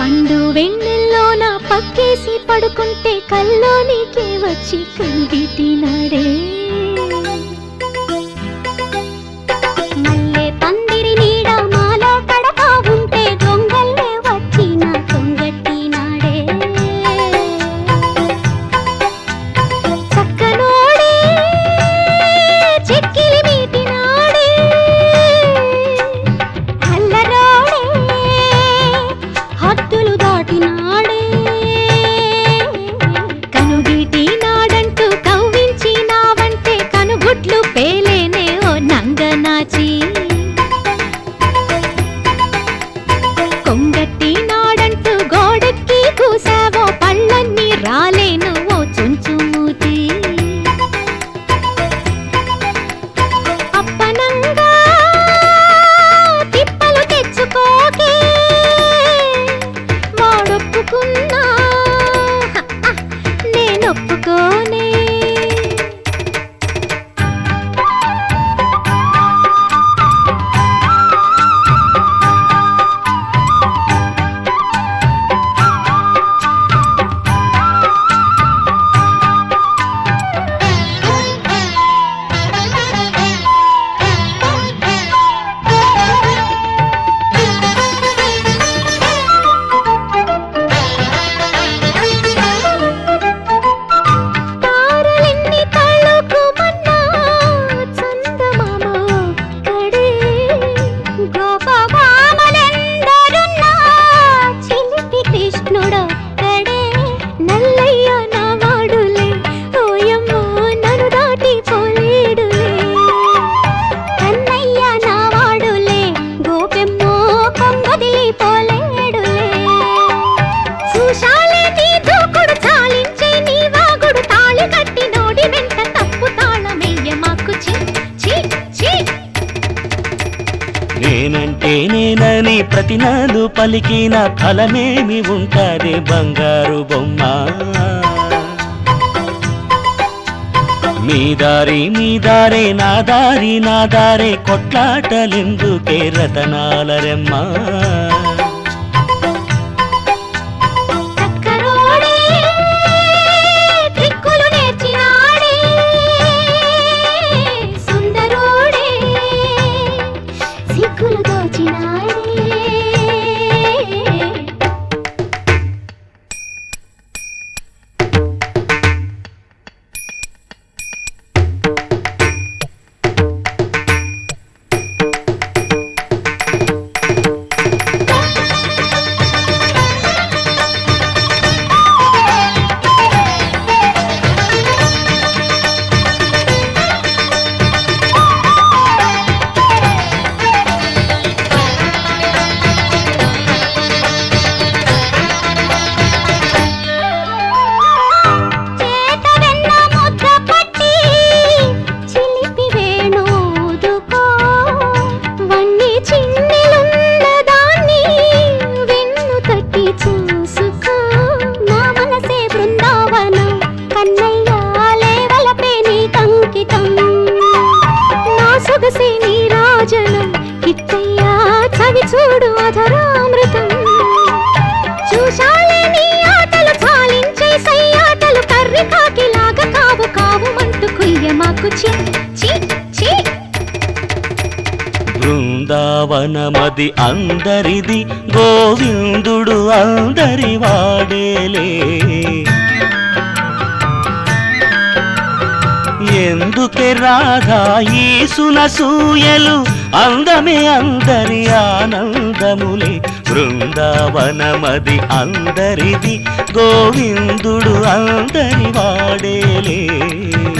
పండు వెన్నెల్లో నా పక్కేసి పడుకుంటే కల్లోనికే వచ్చి కంగిటినాడే మల్లె పందిరి నీడ మాలో కడతా ఉంటే దొంగల్లే వచ్చి నా కొంగట్టినాడే చక్కనోడే చెక్కిలి మీటినాడే అల్లరోడే హద్దులు దాటినాడే కనుగీటి నాడంటూ కవ్వించినావంటే కనుగుడ్లు పేలేనే ఓ నంగనాచి కొంగట్టి నాడంటూ గోడెక్కి కూసావో పళ్ళన్నీ రాలేను ఓ చుంచుమూతి అప్పనంగా తిప్పలు తెచ్చుకోకే వాడొప్పుకున్నా నేనొప్పుకోనే తారలెన్ని తళుకుమన్నా చందమామ ఒక్కడే. గోపభామలెందరున్నా చిలిపి కృష్ణుడొక్కడే. నల్లయ్య నా వాడులే, ఓయమ్మో నన్ను దాటి పోలేడులే. కన్నయ్య నా వాడులే, గోపెమ్మో కొంగదిలి పోలేడులే. చూశాలే నీ దూకుడు చాలించే నీ వాగుడు తాళి కట్టి నోడి వెంట తప్పు తాళమెయ్య మాకు చి చి చి నేనంటే నేనని ప్రతినాడు పలికిన ఫలమేమి ఉంటాది బంగారు బొమ్మ మీ దారి మీ దారే నా దారి నా దారే కొట్లాటలెందుకే రతనాల రెమ్మ చక్కరోడే ట్రిక్కులు నేర్చినాడే సుందరోడే సిగ్గులు దోచినాడే చేత వెన్న ముద్ద పట్టి చిలిపి వేణూదుకో వన్ని చిన్నెలున్న దాన్ని వెన్ను తట్టి చూసుకో నా మనసే బృందావనం కన్నయ్య లేవలపే నీ కంకితం నా సొగసే నీ రాజనం కిట్టయ్యా చవి చూడు అధరామృతం చూశాలే నీ ఆటలు చాలించే సయ్యాటలు కర్రి కాకిలాగా కావు కావు మంటూ కుయ్య మాకు చి చి చి బృందావనమది అందరిది గోవిందుడు అందరి వాడేలే ఎందుకే రాధా ఈ సునసూయలు అందమే అందరి ఆనందములే బృందావనమది అందరిది గోవిందుడు అందరి వాడేలే